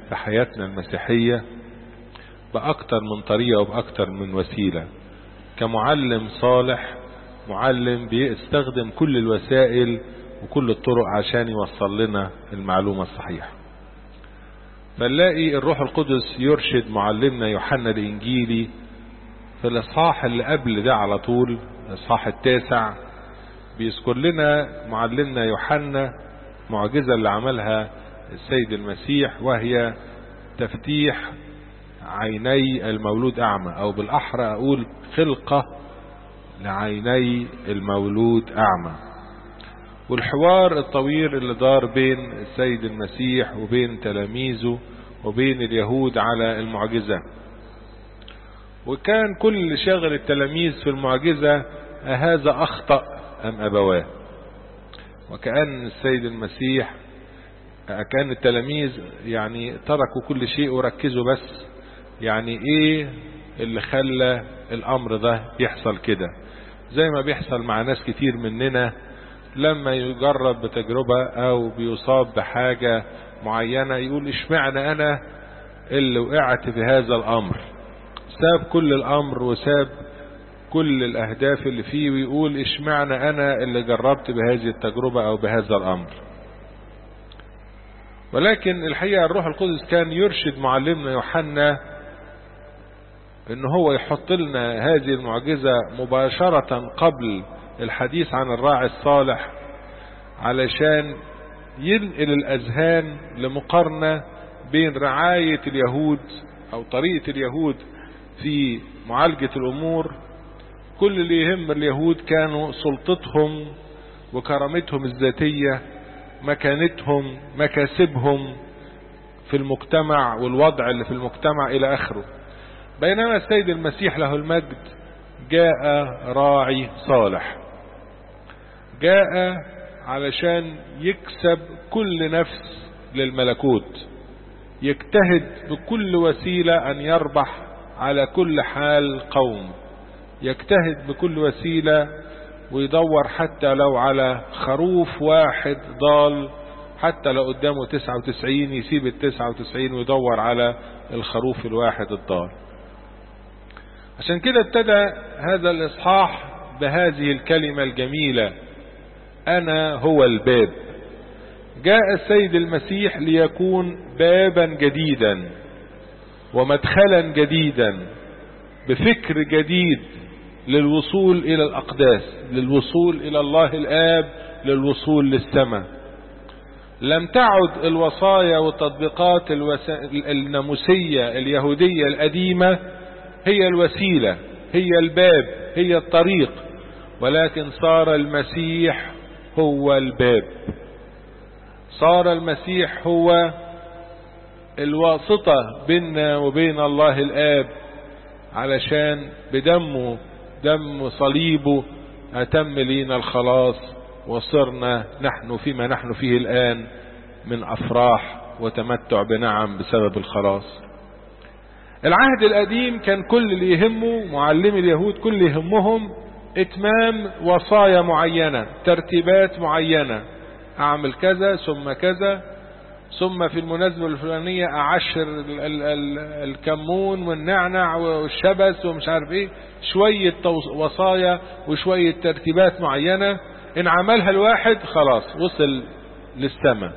في حياتنا المسيحية بأكتر من طريقة وبأكتر من وسيلة كمعلم صالح معلم بيستخدم كل الوسائل وكل الطرق عشان يوصل لنا المعلومة الصحيحة فنلاقي الروح القدس يرشد معلمنا يوحنا الإنجيلي في الإصحاح اللي قبل ده على طول الإصحاح التاسع بيذكر لنا معلمنا يوحنا معجزة اللي عملها السيد المسيح وهي تفتيح عيني المولود أعمى أو بالأحرى أقول خلقة لعيني المولود أعمى والحوار الطويل اللي دار بين السيد المسيح وبين تلاميذه وبين اليهود على المعجزة وكان كل شاغل التلاميذ في المعجزة أهذا أخطأ أم أبواه وكأن السيد المسيح كان التلاميذ يعني تركوا كل شيء وركزوا بس يعني ايه اللي خلى الامر ده يحصل كده زي ما بيحصل مع ناس كتير مننا لما يجرب بتجربة او بيصاب بحاجة معينة يقول اشمعنى انا اللي وقعت في هذا الامر ساب كل الامر وساب كل الاهداف اللي فيه ويقول اشمعنى انا اللي جربت بهذه التجربة او بهذا الامر ولكن الحقيقة الروح القدس كان يرشد معلمنا يوحنا ان هو يحط لنا هذه المعجزة مباشرة قبل الحديث عن الراعي الصالح علشان ينقل الاذهان لمقارنة بين رعاية اليهود او طريقة اليهود في معالجة الامور كل اللي يهم اليهود كانوا سلطتهم وكرامتهم الذاتية مكانتهم مكاسبهم في المجتمع والوضع اللي في المجتمع الى اخره بينما السيد المسيح له المجد جاء راعي صالح جاء علشان يكسب كل نفس للملكوت يجتهد بكل وسيلة ان يربح على كل حال قوم يجتهد بكل وسيلة ويدور حتى لو على خروف واحد ضال حتى لو قدامه تسعة وتسعين يسيب التسعة وتسعين ويدور على الخروف الواحد الضال عشان كده ابتدى هذا الإصحاح بهذه الكلمة الجميلة أنا هو الباب جاء السيد المسيح ليكون بابا جديدا ومدخلا جديدا بفكر جديد للوصول إلى الأقداس للوصول إلى الله الآب للوصول للسماء لم تعد الوصايا والتطبيقات الوس... الناموسية اليهودية القديمة هي الوسيلة هي الباب هي الطريق ولكن صار المسيح هو الباب صار المسيح هو الواسطة بيننا وبين الله الآب علشان بدمه دم صليبه أتم لينا الخلاص وصرنا نحن فيما نحن فيه الآن من أفراح وتمتع بنعم بسبب الخلاص العهد القديم كان كل اللي يهمه معلمي اليهود كل اللي يهمهم اتمام وصايا معينة ترتيبات معينة اعمل كذا ثم كذا ثم في المناسبة الفلانية اعشر ال ال ال الكمون والنعنع والشبس ومش عارف ايه شوية وصايا وشوية ترتيبات معينة ان عملها الواحد خلاص وصل للسماء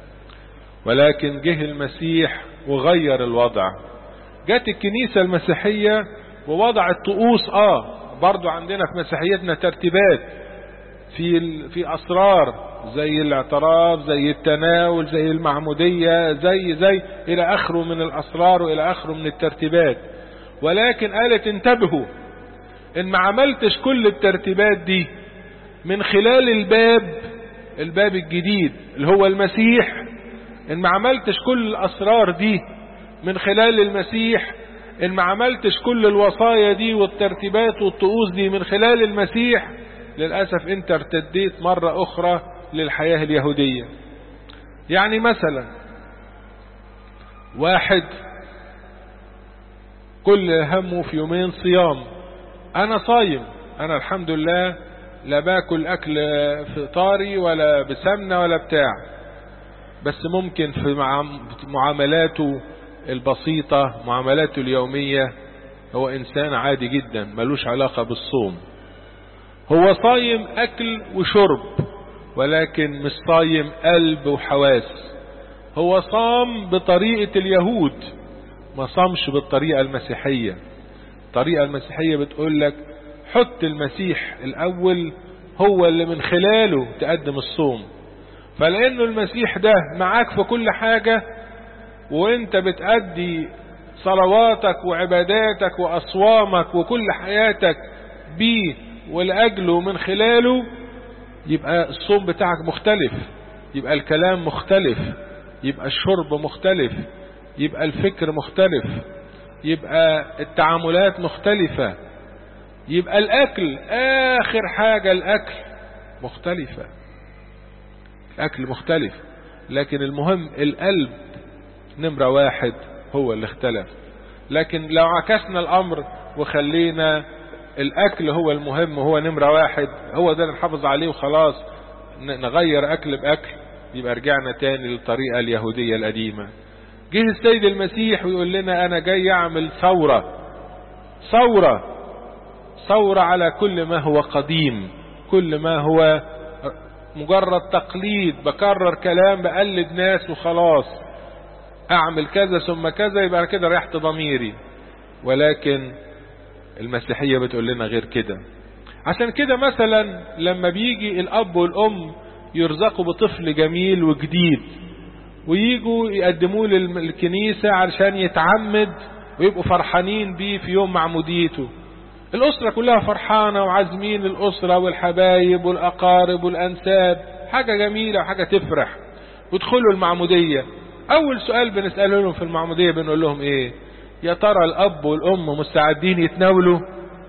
ولكن جه المسيح وغير الوضع جت الكنيسة المسيحية ووضعت طقوس اه برضو عندنا في مسيحيتنا ترتيبات في في اسرار زي الاعتراف زي التناول زي المعمودية زي زي الى اخره من الاسرار والى اخره من الترتيبات ولكن قالت انتبهوا ان ما عملتش كل الترتيبات دي من خلال الباب الباب الجديد اللي هو المسيح ان ما عملتش كل الاسرار دي من خلال المسيح ان ما عملتش كل الوصايا دي والترتيبات والطقوس دي من خلال المسيح للأسف انت ارتديت مرة اخرى للحياة اليهودية يعني مثلا واحد كل همه في يومين صيام انا صايم انا الحمد لله لا باكل اكل فطاري ولا بسمنة ولا بتاع بس ممكن في معاملاته البسيطة معاملاته اليومية هو إنسان عادي جدا ملوش علاقة بالصوم هو صايم أكل وشرب ولكن مش صايم قلب وحواس هو صام بطريقة اليهود ما صامش بالطريقة المسيحية الطريقة المسيحية بتقول لك حط المسيح الأول هو اللي من خلاله تقدم الصوم فلأنه المسيح ده معاك في كل حاجة وانت بتأدي صلواتك وعباداتك وأصوامك وكل حياتك بيه ولأجله من خلاله يبقى الصوم بتاعك مختلف يبقى الكلام مختلف يبقى الشرب مختلف يبقى الفكر مختلف يبقى التعاملات مختلفة يبقى الأكل آخر حاجة الأكل مختلفة الأكل مختلف لكن المهم القلب نمرة واحد هو اللي اختلف لكن لو عكسنا الأمر وخلينا الأكل هو المهم هو نمرة واحد هو ده اللي نحافظ عليه وخلاص نغير أكل بأكل يبقى رجعنا تاني للطريقة اليهودية القديمة جه السيد المسيح ويقول لنا أنا جاي أعمل ثورة ثورة ثورة على كل ما هو قديم كل ما هو مجرد تقليد بكرر كلام بقلد ناس وخلاص اعمل كذا ثم كذا يبقى كده ريحت ضميري ولكن المسيحية بتقول لنا غير كده عشان كده مثلا لما بيجي الاب والام يرزقوا بطفل جميل وجديد ويجوا يقدموه للكنيسة علشان يتعمد ويبقوا فرحانين بيه في يوم معموديته الأسرة كلها فرحانة وعازمين الأسرة والحبايب والأقارب والأنساب حاجة جميلة وحاجة تفرح وادخلوا المعمودية أول سؤال بنسأله لهم في المعمودية بنقول لهم إيه يا ترى الأب والأم مستعدين يتناولوا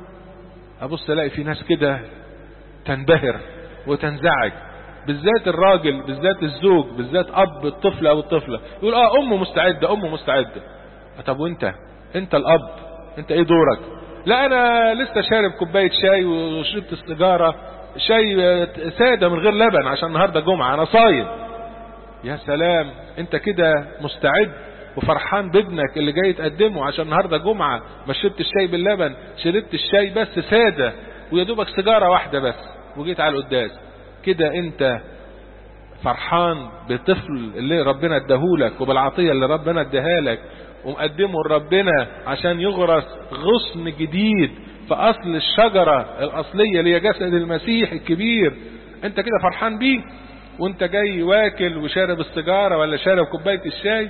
أبص ألاقي في ناس كده تنبهر وتنزعج بالذات الراجل بالذات الزوج بالذات أب الطفل أو الطفلة يقول آه أمه مستعدة أمه مستعدة طب وأنت أنت الأب أنت إيه دورك لا انا لسه شارب كوباية شاي وشربت السيجارة شاي سادة من غير لبن عشان النهاردة جمعة انا صايم يا سلام انت كده مستعد وفرحان بابنك اللي جاي تقدمه عشان النهاردة جمعة ما شربت الشاي باللبن شربت الشاي بس سادة ويا دوبك سيجارة واحدة بس وجيت على القداس كده انت فرحان بطفل اللي ربنا اداهولك وبالعطية اللي ربنا اداها لك ومقدمه لربنا عشان يغرس غصن جديد في اصل الشجرة الاصلية اللي هي جسد المسيح الكبير انت كده فرحان بيه وانت جاي واكل وشارب السيجارة ولا شارب كوباية الشاي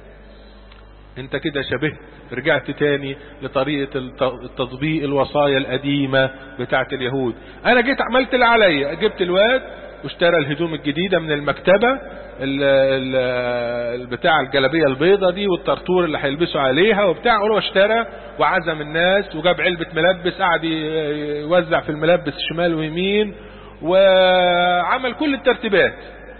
انت كده شبهت رجعت تاني لطريقة التطبيق الوصايا القديمة بتاعت اليهود انا جيت عملت اللي عليا جبت الواد واشترى الهدوم الجديدة من المكتبة ال ال بتاع الجلابية البيضة دي والطرطور اللي هيلبسوا عليها وبتاع هو اشترى وعزم الناس وجاب علبة ملبس قعد يوزع في الملبس شمال ويمين وعمل كل الترتيبات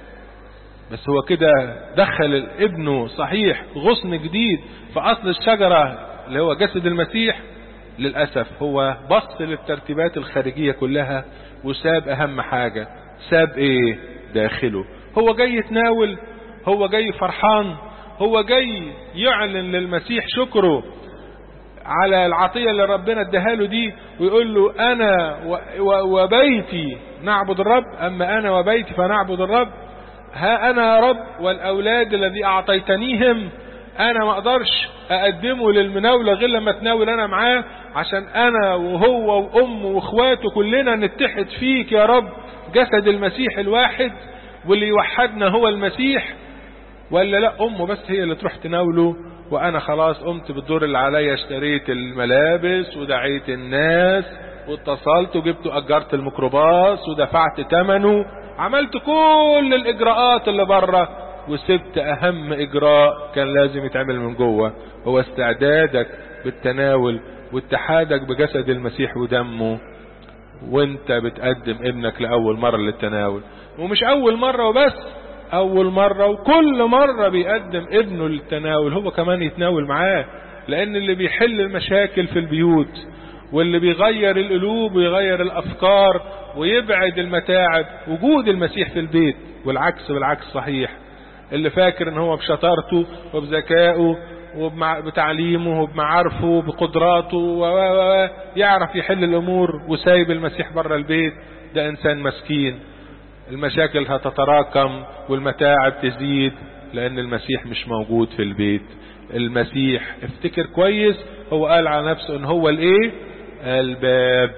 بس هو كده دخل ابنه صحيح غصن جديد في اصل الشجرة اللي هو جسد المسيح للأسف هو بص للترتيبات الخارجية كلها وساب اهم حاجة ساب ايه داخله هو جاي يتناول هو جاي فرحان هو جاي يعلن للمسيح شكره على العطية اللي ربنا اداها له دي ويقول له انا وبيتي نعبد الرب اما انا وبيتي فنعبد الرب ها انا يا رب والاولاد الذي اعطيتنيهم انا ما اقدرش اقدمه للمناولة غير لما اتناول انا معاه عشان انا وهو وامه واخواته كلنا نتحد فيك يا رب جسد المسيح الواحد واللي يوحدنا هو المسيح ولا لا امه بس هي اللي تروح تناوله وانا خلاص قمت بالدور اللي عليا اشتريت الملابس ودعيت الناس واتصلت وجبت اجرت الميكروباص ودفعت ثمنه عملت كل الاجراءات اللي بره وسبت اهم اجراء كان لازم يتعمل من جوه هو استعدادك بالتناول واتحادك بجسد المسيح ودمه وانت بتقدم ابنك لاول مرة للتناول ومش اول مرة وبس اول مرة وكل مرة بيقدم ابنه للتناول هو كمان يتناول معاه لان اللي بيحل المشاكل في البيوت واللي بيغير القلوب ويغير الافكار ويبعد المتاعب وجود المسيح في البيت والعكس بالعكس صحيح اللي فاكر ان هو بشطارته وبذكائه وبتعليمه وبمعارفه وبقدراته و يعرف يحل الامور وسايب المسيح بره البيت ده انسان مسكين المشاكل هتتراكم والمتاعب تزيد لان المسيح مش موجود في البيت المسيح افتكر كويس هو قال على نفسه ان هو الايه الباب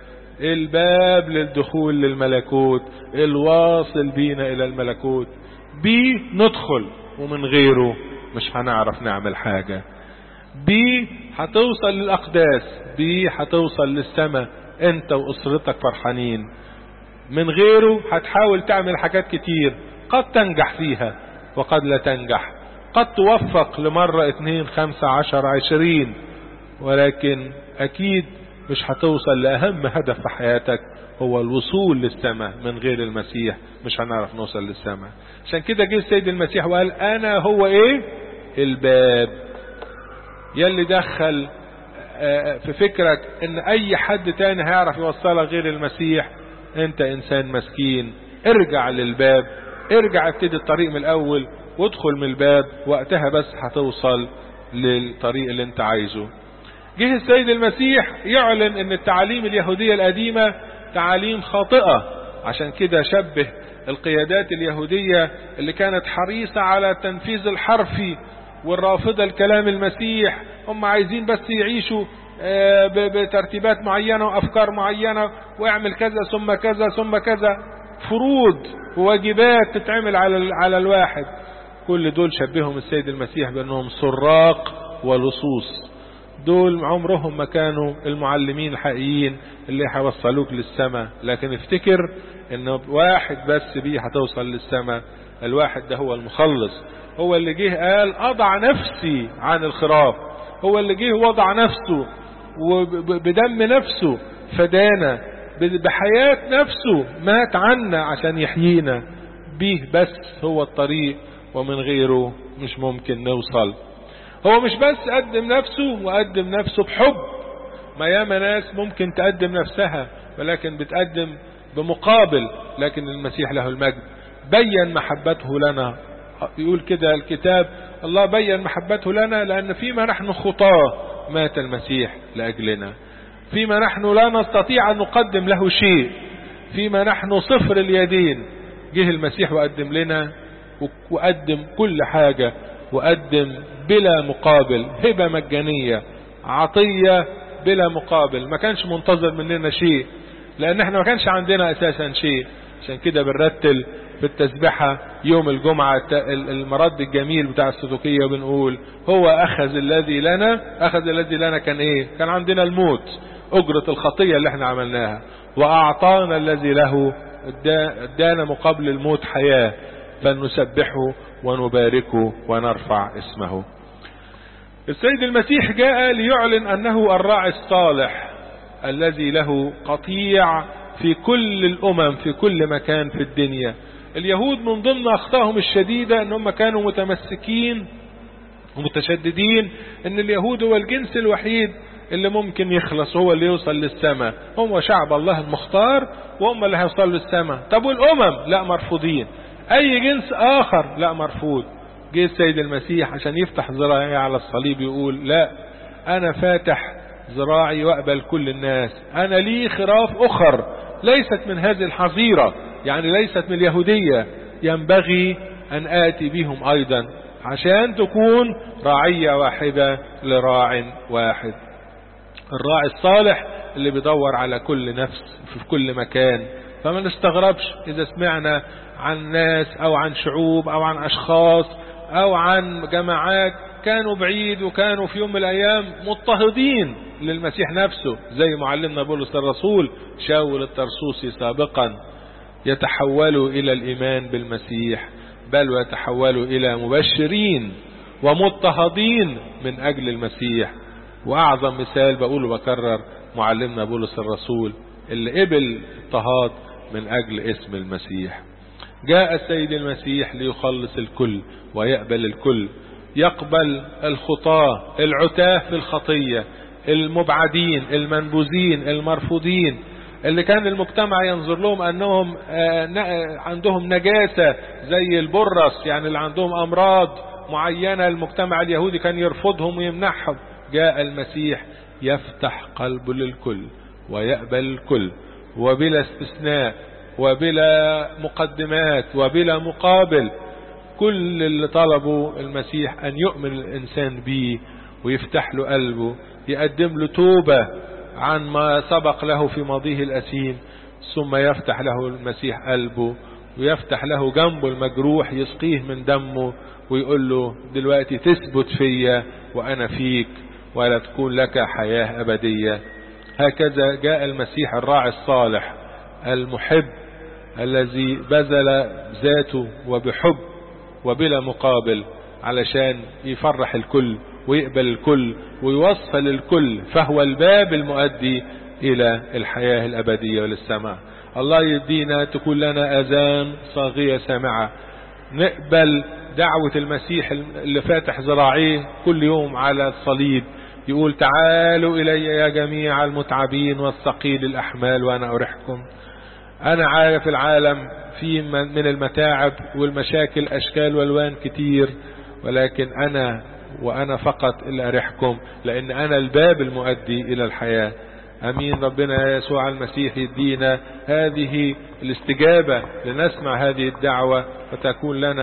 الباب للدخول للملكوت الواصل بينا الى الملكوت بيه ندخل ومن غيره مش هنعرف نعمل حاجة بيه هتوصل للأقداس بيه هتوصل للسماء انت واسرتك فرحانين من غيره هتحاول تعمل حاجات كتير قد تنجح فيها وقد لا تنجح قد توفق لمرة اتنين خمسة عشر عشرين ولكن اكيد مش هتوصل لأهم هدف في حياتك هو الوصول للسماء من غير المسيح مش هنعرف نوصل للسماء عشان كده جه السيد المسيح وقال انا هو ايه الباب يلي دخل في فكرك ان اي حد تاني هيعرف يوصلك غير المسيح انت انسان مسكين ارجع للباب ارجع ابتدي الطريق من الاول وادخل من الباب وقتها بس هتوصل للطريق اللي انت عايزه جه السيد المسيح يعلن ان التعاليم اليهودية القديمة تعاليم خاطئة عشان كده شبه القيادات اليهودية اللي كانت حريصة على التنفيذ الحرفي والرافضة لكلام المسيح هم عايزين بس يعيشوا بترتيبات معينة وأفكار معينة واعمل كذا ثم كذا ثم كذا فروض وواجبات تتعمل على على الواحد كل دول شبههم السيد المسيح بأنهم سراق ولصوص دول عمرهم ما كانوا المعلمين الحقيقيين اللي هيوصلوك للسماء لكن افتكر ان واحد بس بيه هتوصل للسماء الواحد ده هو المخلص هو اللي جه قال اضع نفسي عن الخراف هو اللي جه وضع نفسه وبدم نفسه فدانا بحياة نفسه مات عنا عشان يحيينا بيه بس هو الطريق ومن غيره مش ممكن نوصل هو مش بس قدم نفسه وقدم نفسه بحب ما ياما ناس ممكن تقدم نفسها ولكن بتقدم بمقابل لكن المسيح له المجد بين محبته لنا يقول كده الكتاب الله بين محبته لنا لأن فيما نحن خطاه مات المسيح لأجلنا فيما نحن لا نستطيع أن نقدم له شيء فيما نحن صفر اليدين جه المسيح وقدم لنا وقدم كل حاجة وقدم بلا مقابل هبة مجانية عطية بلا مقابل ما كانش منتظر مننا شيء لان احنا ما كانش عندنا اساسا شيء عشان كده بنرتل في التسبحة يوم الجمعة المرد الجميل بتاع السلوكية بنقول هو اخذ الذي لنا اخذ الذي لنا كان ايه كان عندنا الموت اجرة الخطية اللي احنا عملناها واعطانا الذي له ادانا مقابل الموت حياة فلنسبحه ونباركه ونرفع اسمه السيد المسيح جاء ليعلن انه الراعي الصالح الذي له قطيع في كل الامم في كل مكان في الدنيا اليهود من ضمن اخطائهم الشديدة ان هم كانوا متمسكين ومتشددين ان اليهود هو الجنس الوحيد اللي ممكن يخلص هو اللي يوصل للسماء هم شعب الله المختار وهم اللي هيوصلوا للسماء طب والامم لا مرفوضين اي جنس اخر لا مرفوض جه السيد المسيح عشان يفتح ذراعي على الصليب يقول لا انا فاتح ذراعي واقبل كل الناس انا لي خراف اخر ليست من هذه الحظيرة يعني ليست من اليهودية ينبغي ان اتي بهم ايضا عشان تكون راعية واحدة لراع واحد الراعي الصالح اللي بيدور على كل نفس في كل مكان فما نستغربش اذا سمعنا عن ناس او عن شعوب او عن اشخاص او عن جماعات كانوا بعيد وكانوا في يوم من الايام مضطهدين للمسيح نفسه زي معلمنا بولس الرسول شاول الترسوسي سابقا يتحولوا الى الايمان بالمسيح بل ويتحولوا الى مبشرين ومضطهدين من اجل المسيح واعظم مثال بقوله بكرر معلمنا بولس الرسول اللي قبل اضطهاد من اجل اسم المسيح جاء السيد المسيح ليخلص الكل ويقبل الكل يقبل الخطاة العتاه في الخطية المبعدين المنبوذين المرفوضين اللي كان المجتمع ينظر لهم أنهم عندهم نجاسة زي البرص يعني اللي عندهم أمراض معينة المجتمع اليهودي كان يرفضهم ويمنعهم جاء المسيح يفتح قلبه للكل ويقبل الكل وبلا استثناء وبلا مقدمات وبلا مقابل كل اللي طلبوا المسيح أن يؤمن الإنسان به ويفتح له قلبه يقدم له توبة عن ما سبق له في ماضيه الأسيم ثم يفتح له المسيح قلبه ويفتح له جنبه المجروح يسقيه من دمه ويقول له دلوقتي تثبت فيا وأنا فيك ولا تكون لك حياة أبدية هكذا جاء المسيح الراعي الصالح المحب الذي بذل ذاته وبحب وبلا مقابل علشان يفرح الكل ويقبل الكل ويوصل الكل فهو الباب المؤدي إلى الحياة الأبدية وللسماء الله يدينا تكون لنا أذان صاغية سامعة نقبل دعوة المسيح اللي فاتح ذراعيه كل يوم على الصليب يقول تعالوا إلي يا جميع المتعبين والثقيل الأحمال وأنا أريحكم أنا عارف العالم فيه من المتاعب والمشاكل أشكال والوان كتير ولكن أنا وأنا فقط اللي أريحكم لأن أنا الباب المؤدي إلى الحياة أمين ربنا يسوع المسيح يدينا هذه الاستجابة لنسمع هذه الدعوة وتكون لنا